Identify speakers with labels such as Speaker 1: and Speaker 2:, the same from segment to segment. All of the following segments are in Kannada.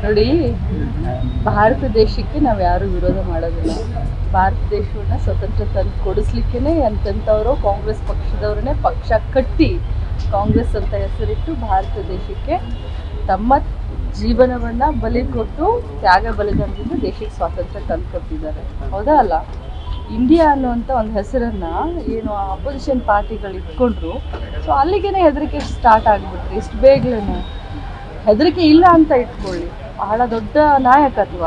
Speaker 1: ನೋಡಿ ಭಾರತ ದೇಶಕ್ಕೆ ನಾವು ಯಾರು ವಿರೋಧ ಮಾಡೋದಿಲ್ಲ ಭಾರತ ದೇಶವನ್ನ ಸ್ವತಂತ್ರ ತಂದು ಕೊಡಿಸ್ಲಿಕ್ಕೇನೆ ಎಂತೆಂಥವರು ಕಾಂಗ್ರೆಸ್ ಪಕ್ಷದವ್ರನ್ನೇ ಪಕ್ಷ ಕಟ್ಟಿ ಕಾಂಗ್ರೆಸ್ ಅಂತ ಹೆಸರಿಟ್ಟು ಭಾರತ ದೇಶಕ್ಕೆ ತಮ್ಮ ಜೀವನವನ್ನ ಬಲಿ ಕೊಟ್ಟು ತ್ಯಾಗ ಬಲಿದಾನದಿಂದ ದೇಶಕ್ಕೆ ಸ್ವಾತಂತ್ರ್ಯ ತಂದು ಕೊಟ್ಟಿದ್ದಾರೆ ಹೌದಾ ಅಲ್ಲ ಇಂಡಿಯಾ ಅನ್ನುವಂಥ ಒಂದು ಹೆಸರನ್ನ ಏನು ಅಪೋಸಿಷನ್ ಪಾರ್ಟಿಗಳು ಇಟ್ಕೊಂಡ್ರು ಸೊ ಅಲ್ಲಿಗೇನೆ ಹೆದರಿಕೆ ಸ್ಟಾರ್ಟ್ ಆಗಿಬಿಟ್ರಿ ಇಷ್ಟು ಬೇಗಲೇ ಹೆದರಿಕೆ ಇಲ್ಲ ಅಂತ ಇಟ್ಕೊಳ್ಳಿ ಬಹಳ ದೊಡ್ಡ ನಾಯಕತ್ವ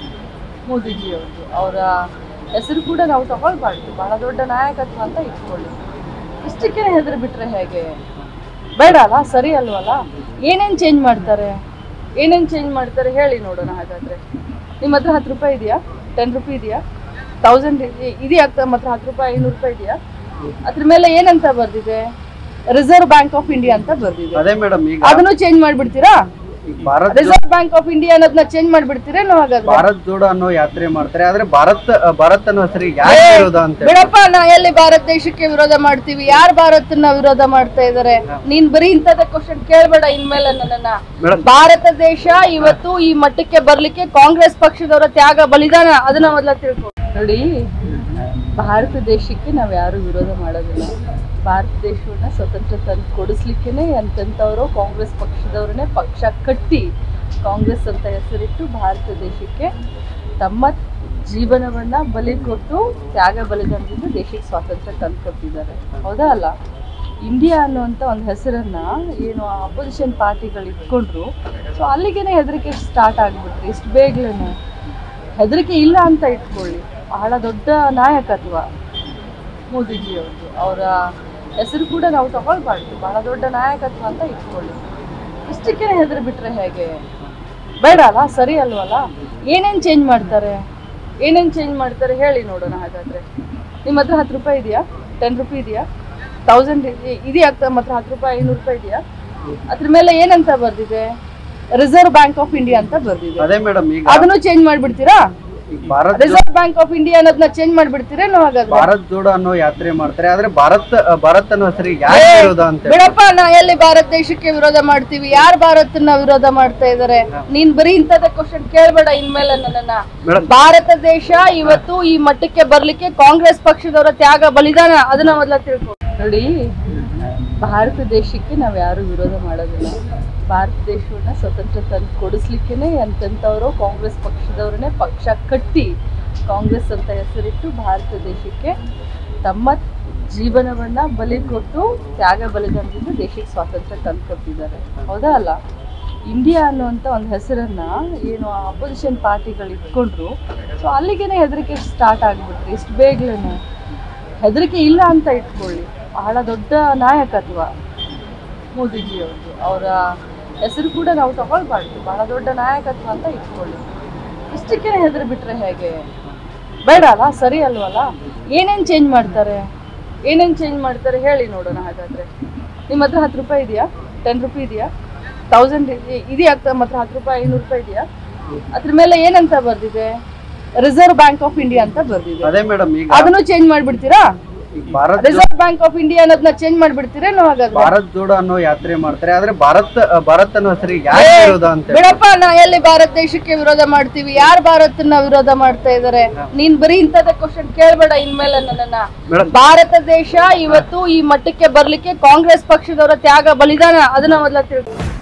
Speaker 1: ಮೋದಿಜಿ ಅವ್ರದ್ದು ಅವರ ಹೆಸರು ಕೂಡ ನಾವು ತಗೊಳ್ಬಾರ್ದು ಬಹಳ ದೊಡ್ಡ ನಾಯಕತ್ವ ಅಂತ ಇಟ್ಕೊಳ್ಳಿ ಇಷ್ಟಕ್ಕೆ ಹೆದರಿ ಬಿಟ್ರೆ ಹೇಗೆ ಬೇಡ ಅಲ್ಲ ಸರಿ ಅಲ್ವಲ್ಲ ಏನೇನು ಚೇಂಜ್ ಮಾಡ್ತಾರೆ ಏನೇನು ಚೇಂಜ್ ಮಾಡ್ತಾರೆ ಹೇಳಿ ನೋಡೋಣ ಹಾಗಾದ್ರೆ ನಿಮ್ಮ ಹತ್ರ ಹತ್ತು ರೂಪಾಯಿ ಇದೆಯಾ ಟೆನ್ ರುಪಿ ಇದೆಯಾ ತೌಸಂಡ್ ಇದೆಯಾ ತಮ್ಮ ಹತ್ರ ಹತ್ತು ರೂಪಾಯಿ ಐನೂರು ರೂಪಾಯಿ ಇದೆಯಾ ಅದ್ರ ಮೇಲೆ ಏನಂತ ಬರ್ದಿದೆ ರಿಸರ್ವ್ ಬ್ಯಾಂಕ್ ಆಫ್ ಇಂಡಿಯಾ ಅಂತ ಬರ್ದಿದೆ
Speaker 2: ಅದೇ ಮೇಡಮ್ ಈಗ
Speaker 1: ಅದನ್ನು ಚೇಂಜ್ ಮಾಡ್ಬಿಡ್ತೀರಾ
Speaker 2: ಈಗ Bharat
Speaker 1: reserve bank of India ಅನ್ನೋದನ್ನ ಚೇಂಜ್ ಮಾಡ್ಬಿಡ್ತೀರೇನೋ ಹಾಗಾದ್ರೆ
Speaker 2: ಭಾರತ್ ಜೋಡೋ ಅನ್ನೋ ಯಾತ್ರೆ ಮಾಡ್ತಾರೆ ಆದ್ರೆ ಭಾರತ್ ಭಾರತ್ ಅನ್ನೋ ಹೆಸರಿಗೆ ಯಾಕೆ
Speaker 1: ಏ,
Speaker 2: ವಿರೋಧ ಅಂತ ಹೇಳಿ?
Speaker 1: ಬಿಡಪ್ಪ ನಾ ಎಲ್ಲಿ ಭಾರತ ದೇಶಕ್ಕೆ ವಿರೋಧ ಮಾಡ್ತೀವಿ ಯಾರು ಭಾರತನ ವಿರೋಧ ಮಾಡ್ತಾ ಇದಾರೆ ನೀನ್ ಬರೀ ಇಂಥದ ಕ್ವಶನ್ ಕೇಳ್ಬೇಡ ಇನ್ಮೇಲೆ ನನ್ನನ್ನ
Speaker 2: ಮೇಡಮ್
Speaker 1: ಭಾರತ ದೇಶ ಇವತ್ತು ಈ ಮಟ್ಟಕ್ಕೆ ಬರ್ಲಿಕ್ಕೆ ಕಾಂಗ್ರೆಸ್ ಪಕ್ಷದವರ ತ್ಯಾಗ ಬಲಿದಾನ ಅದನ್ನ ಮೊದಲ ತಿಳ್ಕೊ ನೋಡಿ ಭಾರತ ದೇಶಕ್ಕೆ ನಾವು ಯಾರು ವಿರೋಧ ಮಾಡೋದಿಲ್ಲ ಭಾರತ ದೇಶವನ್ನ ಸ್ವತಂತ್ರ ತಂದು ಕೊಡಿಸ್ಲಿಕ್ಕೇನೆ ಎಂತೆಂಥವರು ಕಾಂಗ್ರೆಸ್ ಪಕ್ಷದವ್ರನ್ನೇ ಪಕ್ಷ ಕಟ್ಟಿ ಕಾಂಗ್ರೆಸ್ ಅಂತ ಹೆಸರಿಟ್ಟು ಭಾರತ ದೇಶಕ್ಕೆ ತಮ್ಮ ಜೀವನವನ್ನ ಬಲಿ ಕೊಟ್ಟು ತ್ಯಾಗ ಬಲಿದಾನದಿಂದ ದೇಶಕ್ಕೆ ಸ್ವಾತಂತ್ರ್ಯ ತಂದು ಕೊಟ್ಟಿದ್ದಾರೆ ಹೌದಾ ಅಲ್ಲ ಇಂಡಿಯಾ ಅನ್ನುವಂಥ ಒಂದು ಹೆಸರನ್ನ ಏನು ಅಪೋಸಿಷನ್ ಪಾರ್ಟಿಗಳು ಇಟ್ಕೊಂಡ್ರು ಸೊ ಅಲ್ಲಿಗೇನೆ ಹೆದರಿಕೆ ಸ್ಟಾರ್ಟ್ ಆಗಿಬಿಟ್ರಿ ಇಷ್ಟು ಬೇಗಲೇ ಹೆದರಿಕೆ ಇಲ್ಲ ಅಂತ ಇಟ್ಕೊಳ್ಳಿ ಬಹಳ ದೊಡ್ಡ ನಾಯಕತ್ವ ಮೋದಿಜಿ ಅವ್ರದ್ದು ಅವರ ಹೆಸರು ಕೂಡ ನಾವು ತಗೊಳ್ಬಾರ್ದು ಬಹಳ ದೊಡ್ಡ ನಾಯಕತ್ವ ಅಂತ ಇಟ್ಕೊಳ್ಳಿ ಇಷ್ಟಕ್ಕೆ ಹೆದರಿ ಬಿಟ್ರೆ ಹೇಗೆ ಬೇಡ ಅಲ್ಲ ಸರಿ ಅಲ್ವಲ್ಲ ಏನೇನು ಚೇಂಜ್ ಮಾಡ್ತಾರೆ ಏನೇನು ಚೇಂಜ್ ಮಾಡ್ತಾರೆ ಹೇಳಿ ನೋಡೋಣ ಹಾಗಾದ್ರೆ ನಿಮ್ಮ ಹತ್ರ ಹತ್ತು ರೂಪಾಯಿ ಇದೆಯಾ ಟೆನ್ ರುಪಿ ಇದೆಯಾ ತೌಸಂಡ್ ಇದೆಯಾ ತಮ್ಮ ಹತ್ರ ಹತ್ತು ರೂಪಾಯಿ ಐನೂರು ರೂಪಾಯಿ ಇದೆಯಾ ಅದ್ರ ಮೇಲೆ ಏನಂತ ಬರ್ದಿದೆ ರಿಸರ್ವ್ ಬ್ಯಾಂಕ್ ಆಫ್ ಇಂಡಿಯಾ ಅಂತ ಬರ್ದಿದೆ
Speaker 2: ಅದೇ ಮೇಡಮ್ ಈಗ
Speaker 1: ಅದನ್ನು ಚೇಂಜ್ ಮಾಡ್ಬಿಡ್ತೀರಾ
Speaker 2: ಈಗ Bharat
Speaker 1: reserve bank of India ಅನ್ನೋದನ್ನ ಚೇಂಜ್ ಮಾಡ್ಬಿಡ್ತೀರೇನೋ ಹಾಗಾದ್ರೆ
Speaker 2: ಭಾರತ್ ಜೋಡೋ ಅನ್ನೋ ಯಾತ್ರೆ ಮಾಡ್ತಾರೆ ಆದ್ರೆ ಭಾರತ್ ಭಾರತ್ ಅನ್ನೋ ಹೆಸರಿಗೆ ಯಾಕೆ
Speaker 1: ಏ,
Speaker 2: ವಿರೋಧ ಅಂತ ಹೇಳಿ?
Speaker 1: ಬಿಡಪ್ಪ ನಾ ಎಲ್ಲಿ ಭಾರತ ದೇಶಕ್ಕೆ ವಿರೋಧ ಮಾಡ್ತೀವಿ ಯಾರು ಭಾರತನ ವಿರೋಧ ಮಾಡ್ತಾ ಇದಾರೆ ನೀನ್ ಬರೀ ಇಂಥದ ಕ್ವಶನ್ ಕೇಳ್ಬೇಡ ಇನ್ಮೇಲೆ ನನ್ನನ್ನ
Speaker 2: ಮೇಡಮ್
Speaker 1: ಭಾರತ ದೇಶ ಇವತ್ತು ಈ ಮಟ್ಟಕ್ಕೆ ಬರ್ಲಿಕ್ಕೆ ಕಾಂಗ್ರೆಸ್ ಪಕ್ಷದವರ ತ್ಯಾಗ ಬಲಿದಾನ ಅದನ್ನ ಮೊದಲ ತಿಳ್ಕೊ ನೋಡಿ ಭಾರತ ದೇಶಕ್ಕೆ ನಾವು ಯಾರು ವಿರೋಧ ಮಾಡೋದಿಲ್ಲ ಭಾರತ ದೇಶವನ್ನ ಸ್ವತಂತ್ರ ತಂದು ಕೊಡಿಸ್ಲಿಕ್ಕೇನೆ ಎಂತೆಂಥವರು ಕಾಂಗ್ರೆಸ್ ಪಕ್ಷದವ್ರನ್ನೇ ಪಕ್ಷ ಕಟ್ಟಿ ಕಾಂಗ್ರೆಸ್ ಅಂತ ಹೆಸರಿಟ್ಟು ಭಾರತ ದೇಶಕ್ಕೆ ತಮ್ಮ ಜೀವನವನ್ನ ಬಲಿ ಕೊಟ್ಟು ತ್ಯಾಗ ಬಲಿದಾನದಿಂದ ದೇಶಕ್ಕೆ ಸ್ವಾತಂತ್ರ್ಯ ತಂದು ಕೊಟ್ಟಿದ್ದಾರೆ ಹೌದಾ ಅಲ್ಲ ಇಂಡಿಯಾ ಅನ್ನುವಂಥ ಒಂದು ಹೆಸರನ್ನ ಏನು ಅಪೋಸಿಷನ್ ಪಾರ್ಟಿಗಳು ಇಟ್ಕೊಂಡ್ರು ಸೊ ಅಲ್ಲಿಗೇನೆ ಹೆದರಿಕೆ ಸ್ಟಾರ್ಟ್ ಆಗಿಬಿಟ್ರಿ ಇಷ್ಟು ಬೇಗಲೇ ಹೆದರಿಕೆ ಇಲ್ಲ ಅಂತ ಇಟ್ಕೊಳ್ಳಿ ಬಹಳ ದೊಡ್ಡ ನಾಯಕತ್ವ ಮೋದಿಜಿ ಅವ್ರದ್ದು ಅವರ ಹೆಸರು ಕೂಡ ನಾವು ತಗೊಳ್ಬಾರ್ದು ಬಹಳ ದೊಡ್ಡ ನಾಯಕತ್ವ ಅಂತ ಇಟ್ಕೊಳ್ಳಿ ಇಷ್ಟಕ್ಕೆ ಹೆದರಿ ಬಿಟ್ರೆ ಹೇಗೆ ಬೇಡ ಅಲ್ಲ ಸರಿ ಅಲ್ವಲ್ಲ ಏನೇನು ಚೇಂಜ್ ಮಾಡ್ತಾರೆ ಏನೇನು ಚೇಂಜ್ ಮಾಡ್ತಾರೆ ಹೇಳಿ ನೋಡೋಣ ಹಾಗಾದ್ರೆ ನಿಮ್ಮ ಹತ್ರ ಹತ್ತು ರೂಪಾಯಿ ಇದೆಯಾ ಟೆನ್ ರುಪಿ ಇದೆಯಾ ತೌಸಂಡ್ ಇದೆಯಾ ತಮ್ಮ ಹತ್ರ ಹತ್ತು ರೂಪಾಯಿ ಐನೂರು ರೂಪಾಯಿ ಇದೆಯಾ ಅದ್ರ ಮೇಲೆ ಏನಂತ ಬರ್ದಿದೆ ರಿಸರ್ವ್ ಬ್ಯಾಂಕ್ ಆಫ್ ಇಂಡಿಯಾ ಅಂತ ಬರ್ದಿದೆ
Speaker 2: ಅದೇ ಮೇಡಮ್ ಈಗ
Speaker 1: ಅದನ್ನು ಚೇಂಜ್ ಮಾಡ್ಬಿಡ್ತೀರಾ
Speaker 2: ಈಗ Bharat
Speaker 1: reserve bank of India ಅನ್ನೋದನ್ನ ಚೇಂಜ್ ಮಾಡ್ಬಿಡ್ತೀರೇನೋ ಹಾಗಾದ್ರೆ
Speaker 2: ಭಾರತ್ ಜೋಡೋ ಅನ್ನೋ ಯಾತ್ರೆ ಮಾಡ್ತಾರೆ ಆದ್ರೆ ಭಾರತ್ ಭಾರತ್ ಅನ್ನೋ ಹೆಸರಿಗೆ ಯಾಕೆ
Speaker 1: ಏ,
Speaker 2: ವಿರೋಧ ಅಂತ ಹೇಳಿ?
Speaker 1: ಬಿಡಪ್ಪ ನಾ ಎಲ್ಲಿ ಭಾರತ ದೇಶಕ್ಕೆ ವಿರೋಧ ಮಾಡ್ತೀವಿ ಯಾರು ಭಾರತನ ವಿರೋಧ ಮಾಡ್ತಾ ಇದಾರೆ ನೀನ್ ಬರೀ ಇಂಥದ ಕ್ವಶನ್ ಕೇಳ್ಬೇಡ ಇನ್ಮೇಲೆ ನನ್ನನ್ನ
Speaker 2: ಮೇಡಮ್
Speaker 1: ಭಾರತ ದೇಶ ಇವತ್ತು ಈ ಮಟ್ಟಕ್ಕೆ ಬರ್ಲಿಕ್ಕೆ ಕಾಂಗ್ರೆಸ್ ಪಕ್ಷದವರ ತ್ಯಾಗ ಬಲಿದಾನ ಅದನ್ನ ಮೊದಲ ತಿಳ್ಕೊ